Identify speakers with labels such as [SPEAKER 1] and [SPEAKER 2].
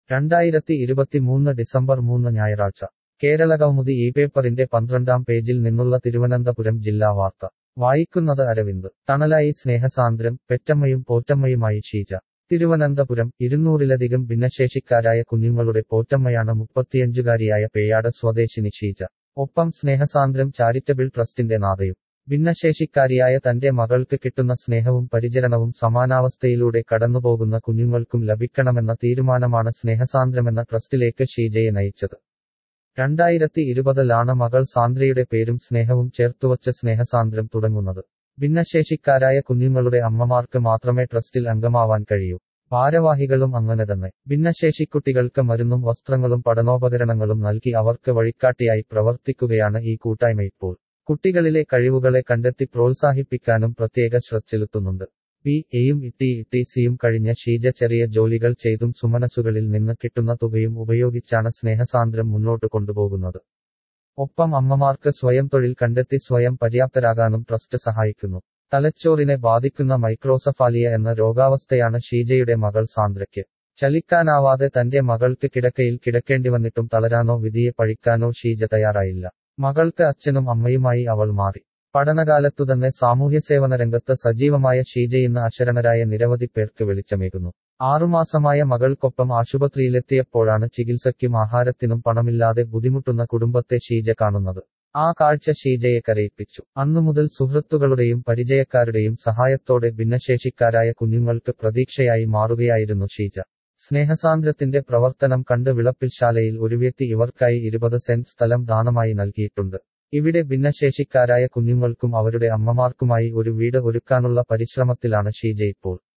[SPEAKER 1] രണ്ടായിരത്തി ഇരുപത്തിമൂന്ന് ഡിസംബർ മൂന്ന് ഞായറാഴ്ച കേരളകൗമുദി ഈ പേപ്പറിന്റെ പന്ത്രണ്ടാം പേജിൽ നിന്നുള്ള തിരുവനന്തപുരം ജില്ലാ വാർത്ത വായിക്കുന്നത് അരവിന്ദ് തണലായി സ്നേഹസാന്ദ്രം പെറ്റമ്മയും പോറ്റമ്മയുമായി ഷീജ തിരുവനന്തപുരം ഇരുന്നൂറിലധികം ഭിന്നശേഷിക്കാരായ കുഞ്ഞുങ്ങളുടെ പോറ്റമ്മയാണ് മുപ്പത്തിയഞ്ചുകാരിയായ പേയാട് സ്വദേശിനി ഷീജ ഒപ്പം സ്നേഹസാന്ദ്രം ചാരിറ്റബിൾ ട്രസ്റ്റിന്റെ നാഥയും ഭിന്നശേഷിക്കാരിയായ തന്റെ മകൾക്ക് കിട്ടുന്ന സ്നേഹവും പരിചരണവും സമാനാവസ്ഥയിലൂടെ കടന്നുപോകുന്ന കുഞ്ഞുങ്ങൾക്കും ലഭിക്കണമെന്ന തീരുമാനമാണ് സ്നേഹസാന്ദ്രമെന്ന ട്രസ്റ്റിലേക്ക് ഷീജയെ നയിച്ചത് രണ്ടായിരത്തി ഇരുപതിലാണ് മകൾ സാന്ദ്രയുടെ പേരും സ്നേഹവും ചേർത്തുവച്ച് സ്നേഹസാന്ദ്രം തുടങ്ങുന്നത് ഭിന്നശേഷിക്കാരായ കുഞ്ഞുങ്ങളുടെ അമ്മമാർക്ക് മാത്രമേ ട്രസ്റ്റിൽ അംഗമാവാൻ കഴിയൂ ഭാരവാഹികളും അങ്ങനെ തന്നെ ഭിന്നശേഷിക്കുട്ടികൾക്ക് മരുന്നും വസ്ത്രങ്ങളും പഠനോപകരണങ്ങളും നൽകി അവർക്ക് വഴികാട്ടിയായി പ്രവർത്തിക്കുകയാണ് ഈ കൂട്ടായ്മ ഇപ്പോൾ കുട്ടികളിലെ കഴിവുകളെ കണ്ടെത്തി പ്രോത്സാഹിപ്പിക്കാനും പ്രത്യേക ശ്രദ്ധ ചെലുത്തുന്നുണ്ട് ബി എയും ഇട്ടി ഇട്ടി സിയും കഴിഞ്ഞ ഷീജ ചെറിയ ജോലികൾ ചെയ്തും സുമനസുകളിൽ നിന്ന് കിട്ടുന്ന തുകയും ഉപയോഗിച്ചാണ് സ്നേഹസാന്ദ്രം മുന്നോട്ട് കൊണ്ടുപോകുന്നത് ഒപ്പം അമ്മമാർക്ക് സ്വയം തൊഴിൽ കണ്ടെത്തി സ്വയം പര്യാപ്തരാകാനും ട്രസ്റ്റ് സഹായിക്കുന്നു തലച്ചോറിനെ ബാധിക്കുന്ന മൈക്രോസഫാലിയ എന്ന രോഗാവസ്ഥയാണ് ഷീജയുടെ മകൾ സാന്ദ്രയ്ക്ക് ചലിക്കാനാവാതെ തന്റെ മകൾക്ക് കിടക്കയിൽ കിടക്കേണ്ടി വന്നിട്ടും തളരാനോ വിധിയെ പഴിക്കാനോ ഷീജ തയ്യാറായില്ല മകൾക്ക് അച്ഛനും അമ്മയുമായി അവൾ മാറി പഠനകാലത്തുതന്നെ സാമൂഹ്യസേവന രംഗത്ത് സജീവമായ ഷീജ ഇന്ന് അശരണരായ നിരവധി പേർക്ക് വെളിച്ചമേകുന്നു ആറുമാസമായ മകൾക്കൊപ്പം ആശുപത്രിയിലെത്തിയപ്പോഴാണ് ചികിത്സയ്ക്കും ആഹാരത്തിനും പണമില്ലാതെ ബുദ്ധിമുട്ടുന്ന കുടുംബത്തെ ഷീജ കാണുന്നത് ആ കാഴ്ച ഷീജയെ കരയിപ്പിച്ചു അന്നുമുതൽ സുഹൃത്തുക്കളുടെയും പരിചയക്കാരുടെയും സഹായത്തോടെ ഭിന്നശേഷിക്കാരായ കുഞ്ഞുങ്ങൾക്ക് പ്രതീക്ഷയായി മാറുകയായിരുന്നു ഷീജ സ്നേഹസാന്ദ്രത്തിന്റെ പ്രവർത്തനം കണ്ട് വിളപ്പിൽശാലയിൽ ഒരു വ്യക്തി ഇവർക്കായി ഇരുപത് സെന്റ് സ്ഥലം ദാനമായി നൽകിയിട്ടുണ്ട് ഇവിടെ ഭിന്നശേഷിക്കാരായ കുഞ്ഞുങ്ങൾക്കും അവരുടെ അമ്മമാർക്കുമായി ഒരു വീട് ഒരുക്കാനുള്ള പരിശ്രമത്തിലാണ് ഷീജ ഇപ്പോൾ